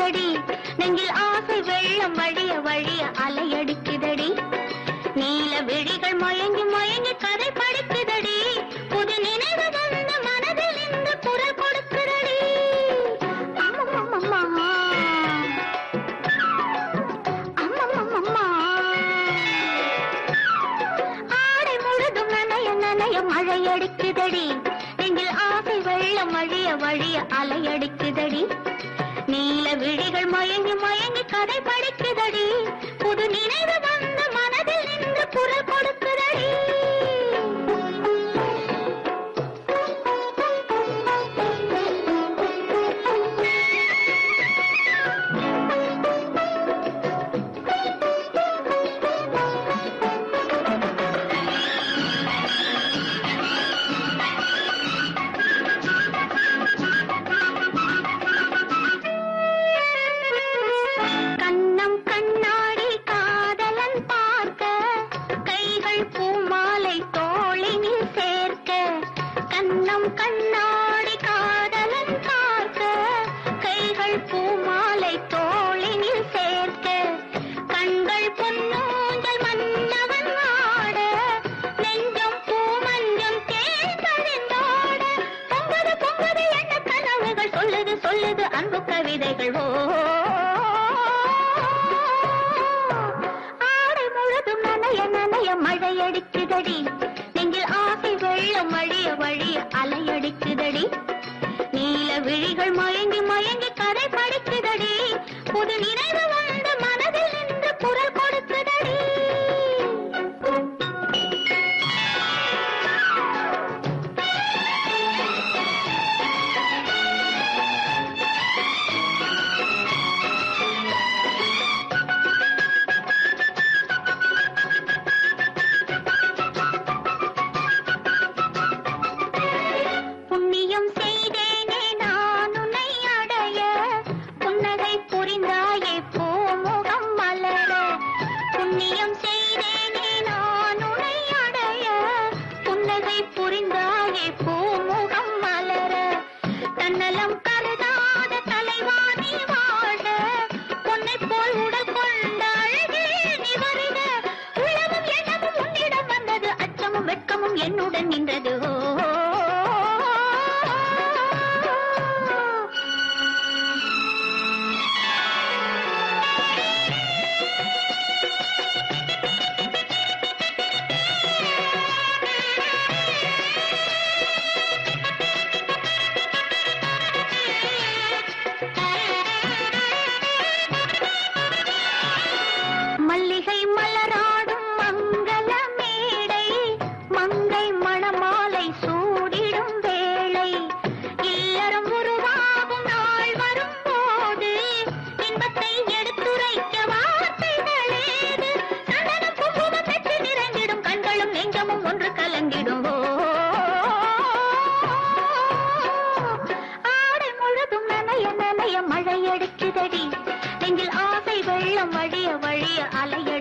அடிக்குதடி நெஞ்சில் ஆசை வெள்ளம் வழிய வழிய அலையடிக்குதடி நீல விழிகள் மயங்கி மயங்கி கதை படிக்குதடி புது நினைவு வந்த மனதில் இந்த குரல் கொடுக்குதடி அம்மம்மம்மம்மா. அம்மம்மம்மம்மா. ஆடை முழுதும் நனைய நனைய மழை அடிக்குதடி நெஞ்சில் ஆசை வெள்ளம் வழிய வழிய அலையடிக்குதடி நீல விழிகள் மயங்கி மயங்கி கதை படிக்குதடி புது நினைவு வந்த மனதில் நின்று குரல் கொடுக்குதடி கண்ணம் கண்ணாடி காதலன் பார்க்க கைகள் பூமாலை தோளினில் சேர்க்க கண்ணம் கண்ணாடி காதலன் பார்க்க கைகள் பூமாலை தோளினில் சேர்க்க கண்கள் பொன்னூஞ்சல் மன்னவன் ஆட நெஞ்சம் பூமஞ்சம் தேர்ந்தறிந்தோட பொங்குது பொங்குது என்ன கனவுகள் சொல்லுது சொல்லுது அன்பு கவிதைகள் ஓ ஆடை முழுதும் நனைய நனைய மழை அடிக்குதடி நெஞ்சில் ஆசை வெள்ளம் வழிய வழிய அலையடிக்குதடி நீல விழிகள் மயங்கி மயங்கி கதை படிக்குதடி புது நினைவு வந்த மனதில் நின்று குரல் கொடுக்குதடி புண்ணியம் செய்தேனே நான் உன்னை அடைய புன்னகை புரிந்தாயே பூமுகம் மலர புண்ணியம் செய்தேனே நான் உன்னை அடைய புன்னகை புரிந்தாயே பூமுகம் மலர தன்னலம் கருதாத தலைவாணி வாழ பொன்னை போல் உடல் கொண்ட அழகே நீ வருக உளமும் எண்ணமும் உன்னிடம் வந்தது அச்சமும் வெட்கமும் என்னுடன் நின்றது ஓ மல்லிகை மலராடும் மங்கள மேடை மங்கை மணமாலை சூடிடும் வேளை இல்லறம் உருவாகும் நாள் வரும்போது இன்பத்தை எடுத்துரைக்க வார்த்தைகளேது சந்தனம் குங்குமம் பெற்று நிறைந்திடும் கண்களும் நெஞ்சமும் ஒன்று கலங்கிடும் ஓ ஆடை முழுதும் நனைய நனைய மழை அடிக்குதடி நெஞ்சில் ஆசை வெள்ளம் வழிய வழிய அலைய